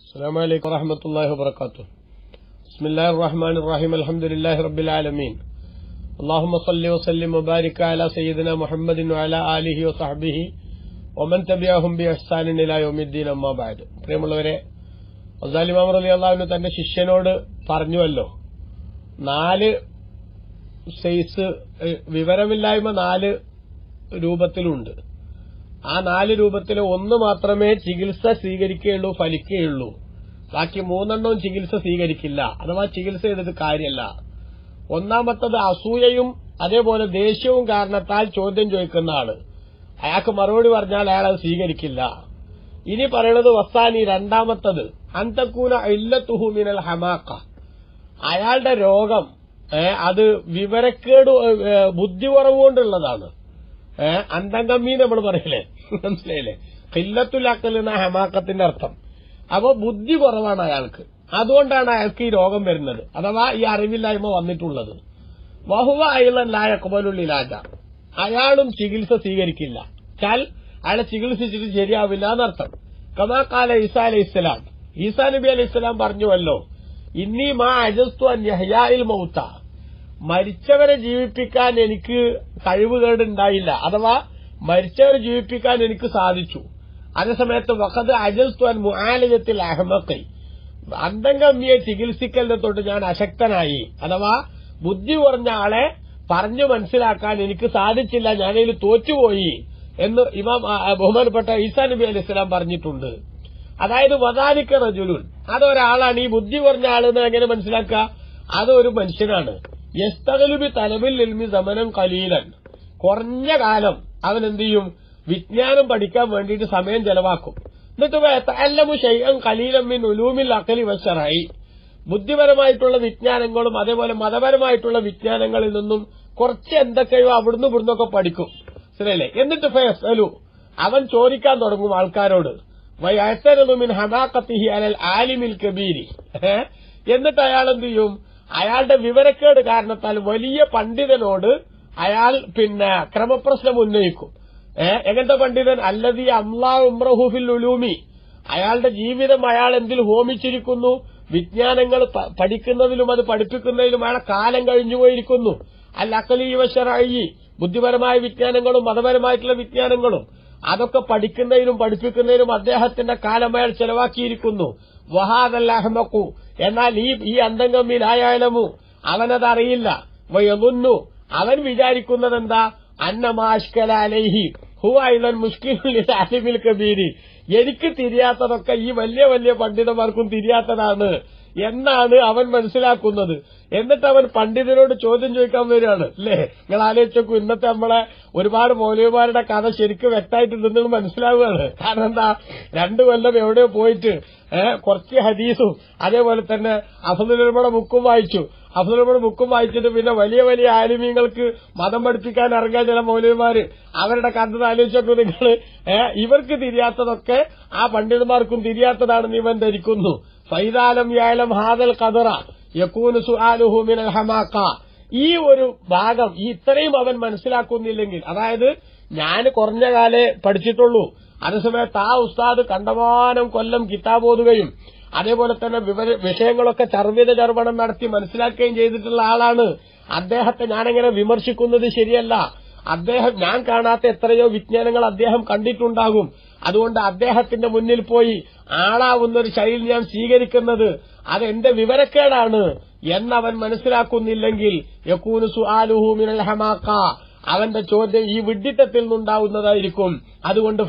السلام عليكم ورحمة الله وبركاته بسم الله الرحمن الرحيم الحمد لله رب العالمين اللهم صل وسلم وبارك على سيدنا محمد وعلى آله وصحبه ومن تبعهم بإحسان إلى يوم الدين أما بعد പ്രിയമുള്ളവരെ അസാലി മാമർ അലി അള്ളാഹുവിന് തന്റെ ശിഷ്യനോട് പറഞ്ഞുവല്ലോ നാല് സൈസ് ഏഹ്, വിവരമില്ലായ്മ നാല് രൂപത്തിലുണ്ട് ആ നാല് രൂപത്തിൽ ഒന്ന് മാത്രമേ ചികിത്സ സ്വീകരിക്കുകയുള്ളൂ ഫലിക്കുകയുള്ളൂ ബാക്കി മൂന്നെണ്ണവും ചികിത്സ സ്വീകരിക്കില്ല അഥവാ ചികിത്സ ചെയ്തത് കാര്യമല്ല ഒന്നാമത്തത് അസൂയയും അതേപോലെ ദേഷ്യവും കാരണത്താൽ ചോദ്യം ചോദിക്കുന്ന ആള് അയാൾക്ക് മറുപടി പറഞ്ഞാൽ അയാൾ അത് സ്വീകരിക്കില്ല ഇനി പറയുന്നത് വസ്താനി രണ്ടാമത്തത് അന്തക്കൂന ഇല്ലത്തുഹു മിനൽ ഹമാക്ക അയാളുടെ രോഗം ഏ, അത് വിവരക്കേട് ഏ, ബുദ്ധി കുറവുകൊണ്ടുള്ളതാണ് ഏഹ് അന്തംഗമ്മി നമ്മൾ പറയില്ലേ മനസ്സിലായില്ലേ കില്ലത്തുലാക്കൽ എന്ന ഹമാക്കത്തിന്റെ അർത്ഥം അപ്പോ ബുദ്ധി കുറവാണ് അയാൾക്ക് അതുകൊണ്ടാണ് അയാൾക്ക് ഈ രോഗം വരുന്നത് അഥവാ ഈ അറിവില്ലായ്മ വന്നിട്ടുള്ളത് വഹുവ അയലായ കുബലുള്ളിലാജ അയാളും ചികിത്സ സ്വീകരിക്കില്ല ചാൽ അയാളെ ചികിത്സിച്ചിട്ട് ശരിയാവില്ല എന്നർത്ഥം കമാക്കാല ഈസാ അലൈഹി ഇസ്ലാം ഈസാ നബി അലൈഹി ഇസ്ലാം പറഞ്ഞുവല്ലോ ഇന്നീ മാ അജസ്തു അൻ യഹ്യായിൽ മൗത്ത മരിച്ചവരെ ജീവിപ്പിക്കാൻ എനിക്ക് കഴിവുകേടുണ്ടായില്ല അഥവാ മരിച്ചവരെ ജീവിപ്പിക്കാൻ എനിക്ക് സാധിച്ചു അതേസമയത്ത് വഖദ് അജസ്തു അൻ മുആലജത്തിൽ അഹമ്മക്കൈ അന്തംഗമ്മിയെ ചികിത്സിക്കലിനെ തൊട്ട് ഞാൻ അശക്തനായി അഥവാ ബുദ്ധി കുറഞ്ഞ ആളെ പറഞ്ഞു മനസ്സിലാക്കാൻ എനിക്ക് സാധിച്ചില്ല ഞാനതിൽ തോറ്റുപോയി എന്ന് ഇമാം ആ, ആ, ബഹുമാനപ്പെട്ട ഈസാ നബി അലൈഹി സ്വലാം പറഞ്ഞിട്ടുണ്ട് അതായത് വദാലിക്ക റജുലുൻ അതൊരാളാണ് ഈ ബുദ്ധി കുറഞ്ഞ ആളെന്ന് എങ്ങനെ മനസ്സിലാക്കുക അതൊരു മനുഷ്യനാണ് യസ്തകലുബി തലബിൽ ഇൽമി സമനം കലീലൻ കുറഞ്ഞ കാലം അവൻ എന്ത് ചെയ്യും വിജ്ഞാനം പഠിക്കാൻ വേണ്ടിയിട്ട് സമയം ചെലവാക്കും എന്നിട്ട് അല്ലമു ഷൈഅൻ കലീലം മിൻ ഉലൂമിൽ അക്കലി വശറായി ബുദ്ധിപരമായിട്ടുള്ള വിജ്ഞാനങ്ങളും അതേപോലെ മതപരമായിട്ടുള്ള വിജ്ഞാനങ്ങളിൽ നിന്നും കുറച്ച് എന്തൊക്കെയോ അവിടുന്ന് ഇവിടുന്നൊക്കെ പഠിക്കും ശരിയല്ലേ എന്നിട്ട് ഫയസലു അവൻ ചോദിക്കാൻ തുടങ്ങും ആൾക്കാരോട് വയസരതുമിൻ ഹമാക്കത്തിഹി അലൽ ആലിമിൽ കബീരി ഏ? എന്നിട്ട് അയാൾ എന്ത് ചെയ്യും അയാളുടെ വിവരക്കേട് കാരണത്താൽ വലിയ പണ്ഡിതനോട് അയാൾ പിന്നെ ക്രമപ്രശ്നം ഉന്നയിക്കും ഏ എങ്ങനത്തെ പണ്ഡിതൻ അല്ലതി അംലാ ഉംറഹുഫിൽ ഉലൂമി അയാളുടെ ജീവിതം അയാൾ എന്തിൽ ഹോമിച്ചിരിക്കുന്നു വിജ്ഞാനങ്ങൾ പ- പഠിക്കുന്നതിലും അത് പഠിപ്പിക്കുന്നതിലും അയാളെ കാലം കഴിഞ്ഞുപോയിരിക്കുന്നു അല്ല അക്കലീവശറായി ബുദ്ധിപരമായ വിജ്ഞാനങ്ങളും മതപരമായിട്ടുള്ള വിജ്ഞാനങ്ങളും അതൊക്കെ പഠിക്കുന്നതിനും പഠിപ്പിക്കുന്നതിനും അദ്ദേഹത്തിന്റെ കാലം അയാൾ ചെലവാക്കിയിരിക്കുന്നു വഹാദൽ അഹ്മക്കു എന്നാൽ ഈ ഈ അന്തംഗമ്മിലായാലമു അവനതറിയില്ല വയതുന്നു അവൻ വിചാരിക്കുന്നത് എന്താ അന്നമാഷ്കല അലൈഹി ഹുവായിലൻ മുഷ്കിലുള്ളിൽ അലിമിൽ കബീരി എനിക്ക് തിരിയാത്തതൊക്കെ ഈ വലിയ വലിയ പണ്ഡിതന്മാർക്കും തിരിയാത്തതാണ് എന്നാണ് അവൻ മനസ്സിലാക്കുന്നത് എന്നിട്ട് അവൻ പണ്ഡിതനോട് ചോദ്യം ചോദിക്കാൻ വരികയാണ് അല്ലേ നിങ്ങൾ ആലോചിച്ചു ഇന്നത്തെ നമ്മളെ ഒരുപാട് മൗലവിമാരുടെ കഥ ശരിക്കും വ്യക്തമായിട്ടുണ്ടെന്ന് മനസ്സിലാവുകയാണ് കാരണം എന്താ രണ്ടു കൊല്ലം എവിടെയോ പോയിട്ട് ഏഹ് കുറച്ച് ഹദീസും അതേപോലെ തന്നെ അഫദുലയുടെ ബുക്കും വായിച്ചു അഫദുലയുടെ ബുക്കും വായിച്ചിട്ട് പിന്നെ വലിയ വലിയ ആലിമീങ്ങൾക്ക് മതം പഠിപ്പിക്കാൻ ഇറങ്ങിയ ചില മൗലവിമാര് അവരുടെ കഥ ആലോചിച്ചപ്പോൾ നിങ്ങൾ ഏഹ് ഇവർക്ക് തിരിയാത്തതൊക്കെ ആ പണ്ഡിതന്മാർക്കും തിരിയാത്തതാണെന്ന് ഇവൻ ധരിക്കുന്നു ഫൈദാലം യാലം ഹാദൽ കദറ യക്കൂന് സുആലുഹു മിനൽ ഹമാക്ക ഈ ഒരു ഭാഗം ഈ ഇത്രയും അവൻ മനസ്സിലാക്കുന്നില്ലെങ്കിൽ അതായത് ഞാൻ കുറഞ്ഞ കാലേ പഠിച്ചിട്ടുള്ളൂ അതേസമയത്ത് ആ ഉസ്താദ് കണ്ടമാനം കൊല്ലം കിതാബ് ഓതുകയും അതേപോലെ തന്നെ വിവര വിഷയങ്ങളൊക്കെ ചർവിത ചർവണം നടത്തി മനസ്സിലാക്കുകയും ചെയ്തിട്ടുള്ള ആളാണ് അദ്ദേഹത്തെ ഞാനെങ്ങനെ വിമർശിക്കുന്നത് ശരിയല്ല അദ്ദേഹം ഞാൻ കാണാത്ത എത്രയോ വിജ്ഞാനങ്ങൾ അദ്ദേഹം കണ്ടിട്ടുണ്ടാകും അതുകൊണ്ട് അദ്ദേഹത്തിന്റെ മുന്നിൽ പോയി ആളാവുന്ന ഒരു ശൈലി ഞാൻ സ്വീകരിക്കുന്നത് അത് എന്റെ വിവരക്കേടാണ് എന്നവൻ മനസ്സിലാക്കുന്നില്ലെങ്കിൽ യക്കൂനു സുആലുഹു മിനൽ ഹമാക്ക അവന്റെ ചോദ്യം ഈ വിഡ്ഢിത്തത്തിൽ നിന്നുണ്ടാവുന്നതായിരിക്കും അതുകൊണ്ട്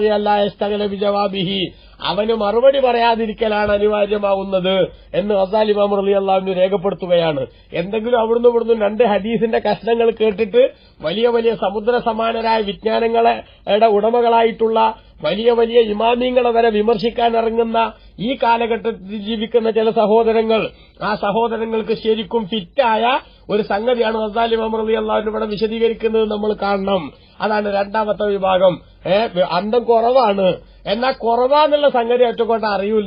ഫയംബിഹി ജവാബിഹി അവന് മറുപടി പറയാതിരിക്കലാണ് അനിവാര്യമാവുന്നത് എന്ന് അസാലി മാമർലി അള്ളാഹുവിന് രേഖപ്പെടുത്തുകയാണ് എന്തെങ്കിലും അവിടുന്ന് ഇവിടുന്ന് രണ്ട് ഹദീസിന്റെ കഷ്ണങ്ങൾ കേട്ടിട്ട് വലിയ വലിയ സമുദ്ര സമാനരായ വിജ്ഞാനങ്ങളുടെ ഉടമകളായിട്ടുള്ള വലിയ വലിയ ഇമാമിങ്ങളെ വരെ വിമർശിക്കാൻ ഇറങ്ങുന്ന ഈ കാലഘട്ടത്തിൽ ജീവിക്കുന്ന ചില സഹോദരങ്ങൾ ആ സഹോദരങ്ങൾക്ക് ശരിക്കും ഫിറ്റായ ഒരു സംഗതിയാണ് അസാലി മമറലി അള്ളാഹുവിന് ഇവിടെ വിശദീകരിക്കുന്നത് നമ്മൾ കാണണം അതാണ് രണ്ടാമത്തെ വിഭാഗം ഏ അന്തം കുറവാണ് എന്നാൽ കുറവാന്നുള്ള സംഗതി ഒറ്റക്കൊണ്ട് അറിയില്ല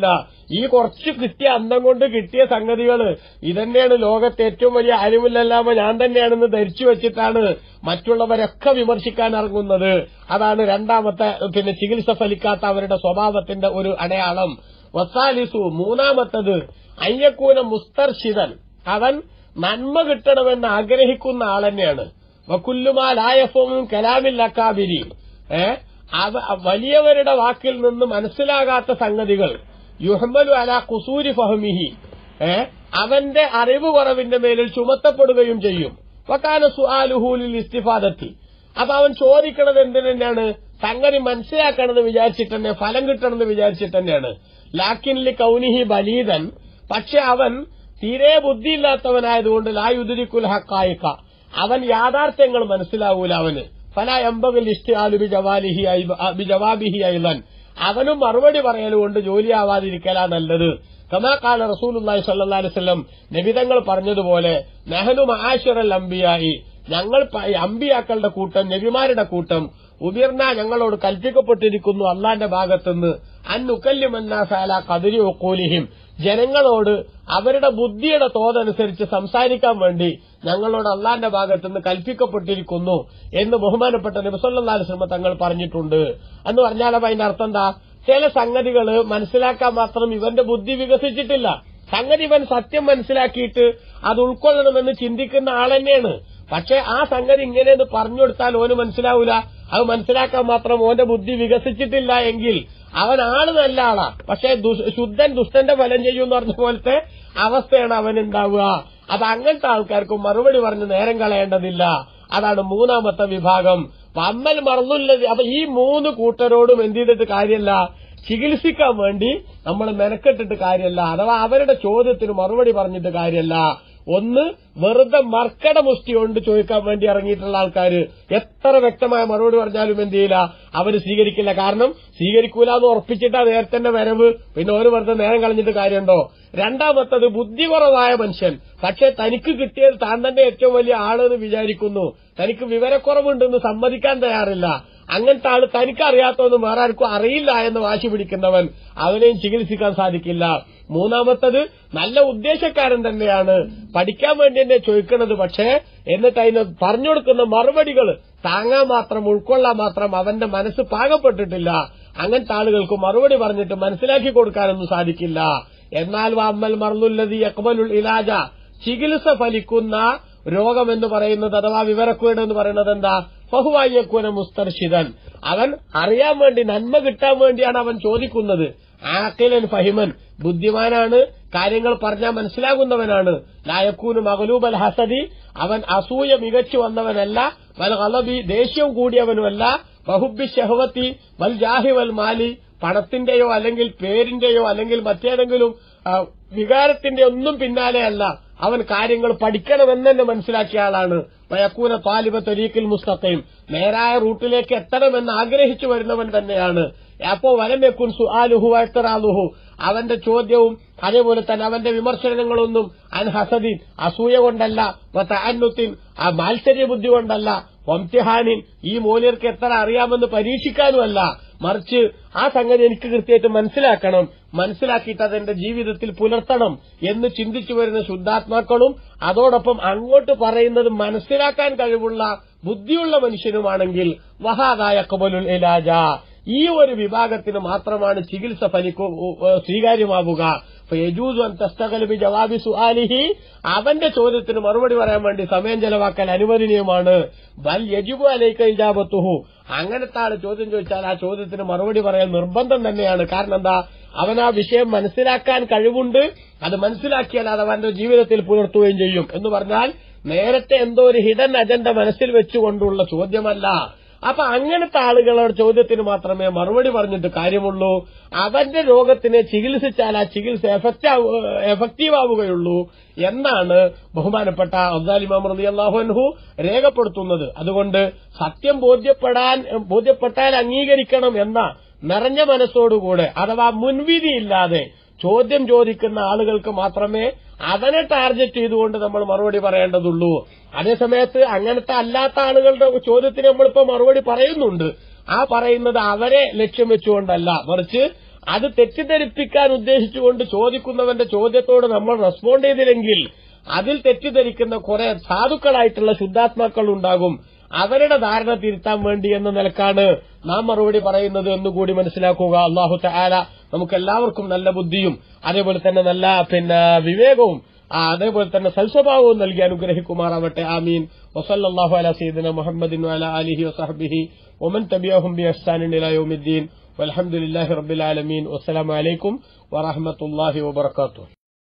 ഈ കുറച്ച് കിട്ടിയ അന്തം കൊണ്ട് കിട്ടിയ സംഗതികള് ഇതന്നെയാണ് ലോകത്തെ ഏറ്റവും വലിയ അരിമില്ലല്ലാമ ഞാൻ തന്നെയാണെന്ന് ധരിച്ചു വെച്ചിട്ടാണ് മറ്റുള്ളവരൊക്കെ വിമർശിക്കാൻ ഇറങ്ങുന്നത് അതാണ് രണ്ടാമത്തെ പിന്നെ ചികിത്സ ഫലിക്കാത്ത അവരുടെ സ്വഭാവത്തിന്റെ ഒരു അടയാളം വസാലിസു മൂന്നാമത്തത് അയ്യക്കൂന മുസ്തർഷിതൻ അവൻ നന്മ കിട്ടണമെന്ന് ആഗ്രഹിക്കുന്ന ആൾ തന്നെയാണ് വക്കുല്ലുമാലായഫവും കലാമിൽ അക്കാബിരി ഏ അവ വലിയവരുടെ വാക്കിൽ നിന്ന് മനസ്സിലാകാത്ത സംഗതികൾ യുഹമ്മലു അല കുസൂരി ഫഹമിഹി ഏ അവന്റെ അറിവ് കുറവിന്റെ മേലിൽ ചുമത്തപ്പെടുകയും ചെയ്യും വക്കാന സുആലുഹൂലിൽ ഇസ്തിഫാദത്തി അപ്പൊ അവൻ ചോദിക്കണത് എന്തിനു തന്നെയാണ് സംഗതി മനസ്സിലാക്കണമെന്ന് വിചാരിച്ചിട്ട് തന്നെ ഫലം കിട്ടണമെന്ന് വിചാരിച്ചിട്ട് തന്നെയാണ് ലാക്കിൻലി കൗനിഹി ബലീദൻ പക്ഷെ അവൻ തീരെ ബുദ്ധിയില്ലാത്തവനായതുകൊണ്ട് ലായുദുരിക്കുൽ ഹക്കായിക്ക അവൻ യാഥാർത്ഥ്യങ്ങൾ മനസ്സിലാവൂല അവന് ഫല എമ്പകൽ ഇഷ്ടാലു ബിജവാലിഹി ബിജവാബിഹി ഐലൻ അവനും മറുപടി പറയലുകൊണ്ട് ജോലിയാവാതിരിക്കലാ നല്ലത് കമാകാല റസൂലുല്ലാഹി സല്ലല്ലാഹു അലൈഹി വസല്ലം നബിതങ്ങൾ പറഞ്ഞതുപോലെ നെഹനു മഹാശിറൽ അംബിയായി ഞങ്ങൾ പ- അമ്പിയാക്കളുടെ കൂട്ടം നബിമാരുടെ കൂട്ടം ഉബിർന ഞങ്ങളോട് കൽപ്പിക്കപ്പെട്ടിരിക്കുന്നു അള്ളാന്റെ ഭാഗത്തുനിന്ന് അന്നുക്കല്ലുമന്നാസാല കതിരി ഒക്കൂലിഹിം ജനങ്ങളോട് അവരുടെ ബുദ്ധിയുടെ തോതനുസരിച്ച് സംസാരിക്കാൻ വേണ്ടി ഞങ്ങളോട് അള്ളാന്റെ ഭാഗത്തുനിന്ന് കൽപ്പിക്കപ്പെട്ടിരിക്കുന്നു എന്ന് ബഹുമാനപ്പെട്ട നബിസല്ലാസ്ലമ തങ്ങൾ പറഞ്ഞിട്ടുണ്ട് എന്ന് പറഞ്ഞാൽ അപ്പൊ അതിന്റെ അർത്ഥം എന്താ ചില സംഗതികള് മനസ്സിലാക്കാൻ മാത്രം ഇവന്റെ ബുദ്ധി വികസിച്ചിട്ടില്ല സംഗതി ഇവൻ സത്യം മനസ്സിലാക്കിയിട്ട് അത് ഉൾക്കൊള്ളണമെന്ന് ചിന്തിക്കുന്ന ആൾ തന്നെയാണ് പക്ഷെ ആ സംഗതി ഇങ്ങനെയെന്ന് പറഞ്ഞു കൊടുത്താൽ ഓന് മനസ്സിലാവൂല അത് മനസ്സിലാക്കാൻ മാത്രം ഓന്റെ ബുദ്ധി വികസിച്ചിട്ടില്ല എങ്കിൽ അവൻ ആള് നല്ല ആളാ പക്ഷെ ദുഷ്- ശുദ്ധൻ ദുഷ്ടന്റെ ഫലം ചെയ്യും എന്ന് പറഞ്ഞ പോലത്തെ അവസ്ഥയാണ് അവൻ ഉണ്ടാവുക അത് അങ്ങനത്തെ ആൾക്കാർക്ക് മറുപടി പറഞ്ഞ് നേരം കളയേണ്ടതില്ല അതാണ് മൂന്നാമത്തെ വിഭാഗം അമ്മൽ മറന്നുള്ളത് അപ്പൊ ഈ മൂന്ന് കൂട്ടരോടും എന്ത് ചെയ്തിട്ട് കാര്യമല്ല ചികിത്സിക്കാൻ വേണ്ടി നമ്മൾ മെനക്കെട്ടിട്ട് കാര്യമല്ല അഥവാ അവരുടെ ചോദ്യത്തിന് മറുപടി പറഞ്ഞിട്ട് കാര്യമല്ല ഒന്ന് വെറുതെ മർക്കട മുഷ്ടി കൊണ്ട് ചോദിക്കാൻ വേണ്ടി ഇറങ്ങിയിട്ടുള്ള ആൾക്കാര് എത്ര വ്യക്തമായ മറുപടി പറഞ്ഞാലും എന്ത് ചെയ്യില്ല അവര് സ്വീകരിക്കില്ല കാരണം സ്വീകരിക്കൂല എന്ന് ഉറപ്പിച്ചിട്ടാ നേരത്തെ തന്നെ വരവ് പിന്നെ ഒരു വെറുതെ നേരം കളഞ്ഞിട്ട് കാര്യമുണ്ടോ രണ്ടാമത്തത് ബുദ്ധി കുറവായ മനുഷ്യൻ പക്ഷെ തനിക്ക് കിട്ടിയത് താൻ തന്നെ ഏറ്റവും വലിയ ആളെന്ന് വിചാരിക്കുന്നു തനിക്ക് വിവരക്കുറവുണ്ടെന്ന് സമ്മതിക്കാൻ തയ്യാറില്ല അങ്ങനത്തെ ആള് തനിക്കറിയാത്തൊന്നും വേറെ ആർക്കും അറിയില്ല എന്ന് വാശി പിടിക്കുന്നവൻ അവനെയും ചികിത്സിക്കാൻ സാധിക്കില്ല മൂന്നാമത്തത് നല്ല ഉദ്ദേശക്കാരൻ തന്നെയാണ് പഠിക്കാൻ വേണ്ടി തന്നെ ചോദിക്കുന്നത് പക്ഷേ എന്നിട്ട് അതിന് പറഞ്ഞു കൊടുക്കുന്ന മറുപടികൾ താങ്ങാൻ മാത്രം ഉൾക്കൊള്ളാൻ മാത്രം അവന്റെ മനസ്സ് പാകപ്പെട്ടിട്ടില്ല അങ്ങനത്തെ ആളുകൾക്ക് മറുപടി പറഞ്ഞിട്ട് മനസ്സിലാക്കി കൊടുക്കാനൊന്നും സാധിക്കില്ല എന്നാൽ വാമ്മൽ മറന്നുല്ലതി അക്ബലുൽ ഇലാജ ചികിത്സ ഫലിക്കുന്ന രോഗം എന്ന് പറയുന്നത് അഥവാ വിവരക്കേട് എന്ന് പറയുന്നത് എന്താ ബഹുവായ്യക്കുന മുസ്തർഷിതൻ അവൻ അറിയാൻ വേണ്ടി നന്മ കിട്ടാൻ വേണ്ടിയാണ് അവൻ ചോദിക്കുന്നത് ആക്കിലൻ ഫഹിമൻ ബുദ്ധിമാനാണ് കാര്യങ്ങൾ പറഞ്ഞാൽ മനസ്സിലാകുന്നവനാണ് ലായക്കൂന് മകലൂബൽ ഹസദി അവൻ അസൂയ മികച്ചു വന്നവനല്ല വൽ കളബി ദേഷ്യം കൂടിയവനുമല്ല ബഹുബി ഷഹവത്തി വൽ ജാഹി വൽ മാലി പണത്തിന്റെയോ അല്ലെങ്കിൽ പേരിന്റെയോ അല്ലെങ്കിൽ മറ്റേതെങ്കിലും ആ, വികാരത്തിന്റെ ഒന്നും പിന്നാലെ അല്ല അവൻ കാര്യങ്ങൾ പഠിക്കണമെന്ന് തന്നെ മനസ്സിലാക്കിയ ആളാണ് വയക്കൂന താലിബ തൊരീക്കിൽ മുസ്തഖയും നേരായ റൂട്ടിലേക്ക് എത്തണമെന്ന് ആഗ്രഹിച്ചു വരുന്നവൻ തന്നെയാണ് അപ്പോ വലമെക്കുൻ സുആലുഹു വയത്തറാലുഹു അവന്റെ ചോദ്യവും അതേപോലെ തന്നെ അവന്റെ വിമർശനങ്ങളൊന്നും അൻ ഹസദിൻ അസൂയ കൊണ്ടല്ല അന്നുത്തിൻ ആ മാത്സര്യ ബുദ്ധി കൊണ്ടല്ല വംതിഹാനിൻ ഈ മൂല്യർക്ക് എത്ര അറിയാമെന്ന് പരീക്ഷിക്കാനുമല്ല മറിച്ച് ആ സംഗതി എനിക്ക് കൃത്യമായിട്ട് മനസ്സിലാക്കണം മനസ്സിലാക്കിയിട്ട് അതെന്റെ ജീവിതത്തിൽ പുലർത്തണം എന്ന് ചിന്തിച്ചു വരുന്ന ശുദ്ധാത്മാക്കളും അതോടൊപ്പം അങ്ങോട്ട് പറയുന്നത് മനസ്സിലാക്കാൻ കഴിവുള്ള ബുദ്ധിയുള്ള മനുഷ്യനുമാണെങ്കിൽ വഹാദായ കബലുൽ ഇലാജ ഈ ഒരു വിഭാഗത്തിന് മാത്രമാണ് ചികിത്സ ഫലിക്കു സ്വീകാര്യമാവുക യജൂസു അൻ തസ്തഖല ബി ജവാബി സുആലിഹി അവന്റെ ചോദ്യത്തിന് മറുപടി പറയാൻ വേണ്ടി സമയം ചെലവാക്കാൻ അനുവദനീയമാണ് ബൽ യജിബു അലൈക ഇജാബത്തുഹു അങ്ങനത്തെ ആള് ചോദ്യം ചോദിച്ചാൽ ആ ചോദ്യത്തിന് മറുപടി പറയാൻ നിർബന്ധം തന്നെയാണ് കാരണം എന്താ അവൻ ആ വിഷയം മനസ്സിലാക്കാൻ കഴിവുണ്ട് അത് മനസ്സിലാക്കിയാൽ അത് അവന്റെ ജീവിതത്തിൽ പുലർത്തുകയും ചെയ്യും എന്ന് പറഞ്ഞാൽ നേരത്തെ എന്തോ ഒരു ഹിഡൻ അജണ്ട മനസ്സിൽ വെച്ചുകൊണ്ടുള്ള ചോദ്യമല്ല അപ്പൊ അങ്ങനത്തെ ആളുകളുടെ ചോദ്യത്തിന് മാത്രമേ മറുപടി പറഞ്ഞിട്ട് കാര്യമുള്ളൂ അവന്റെ രോഗത്തിനെ ചികിത്സിച്ചാൽ ആ ചികിത്സ എഫക്റ്റീവ് ആവുകയുള്ളൂ എന്നാണ് ബഹുമാനപ്പെട്ട അബ്ദാലിമാം റതി അള്ളാഹുൻഹു രേഖപ്പെടുത്തുന്നത് അതുകൊണ്ട് സത്യം ബോധ്യപ്പെടാൻ ബോധ്യപ്പെട്ടാൽ അംഗീകരിക്കണം എന്ന നിറഞ്ഞ മനസ്സോടുകൂടെ അഥവാ മുൻവിധിയില്ലാതെ ചോദ്യം ചോദിക്കുന്ന ആളുകൾക്ക് മാത്രമേ അവനെ ടാർഗറ്റ് ചെയ്തുകൊണ്ട് നമ്മൾ മറുപടി പറയേണ്ടതുള്ളൂ അതേസമയത്ത് അങ്ങനത്തെ അല്ലാത്ത ആളുകളുടെ ചോദ്യത്തിന് നമ്മളിപ്പോ മറുപടി പറയുന്നുണ്ട് ആ പറയുന്നത് അവരെ ലക്ഷ്യം വെച്ചുകൊണ്ടല്ല മറിച്ച് അത് തെറ്റിദ്ധരിപ്പിക്കാൻ ഉദ്ദേശിച്ചുകൊണ്ട് ചോദിക്കുന്നവന്റെ ചോദ്യത്തോട് നമ്മൾ റെസ്പോണ്ട് ചെയ്തില്ലെങ്കിൽ അതിൽ തെറ്റിദ്ധരിക്കുന്ന കുറെ സാധുക്കളായിട്ടുള്ള ശുദ്ധാത്മാക്കൾ ഉണ്ടാകും അവരുടെ ധാരണ തിരുത്താൻ വേണ്ടി എന്ന നിലക്കാണ് നാം മറുപടി പറയുന്നത് എന്നുകൂടി മനസ്സിലാക്കുക അള്ളാഹു തആല നമുക്ക് എല്ലാവർക്കും നല്ല ബുദ്ധിയും അതേപോലെ തന്നെ നല്ല പിന്നെ വിവേകവും ആ, അതേപോലെ തന്നെ സൽസ്വഭാവവും നൽകി അനുഗ്രഹിക്കുമാറാവട്ടെ ആമീൻ വസല്ലാഹു അല സീദന മുഹമ്മദിൻ അല അലിഹി വസഹബിഹി ഒമൻ തബിയഹും ബി അഹ്സാനിൻ ഇലാ യൗമിദ്ദീൻ والحمد لله رب العالمين والسلام عليكم ورحمة الله وبركاته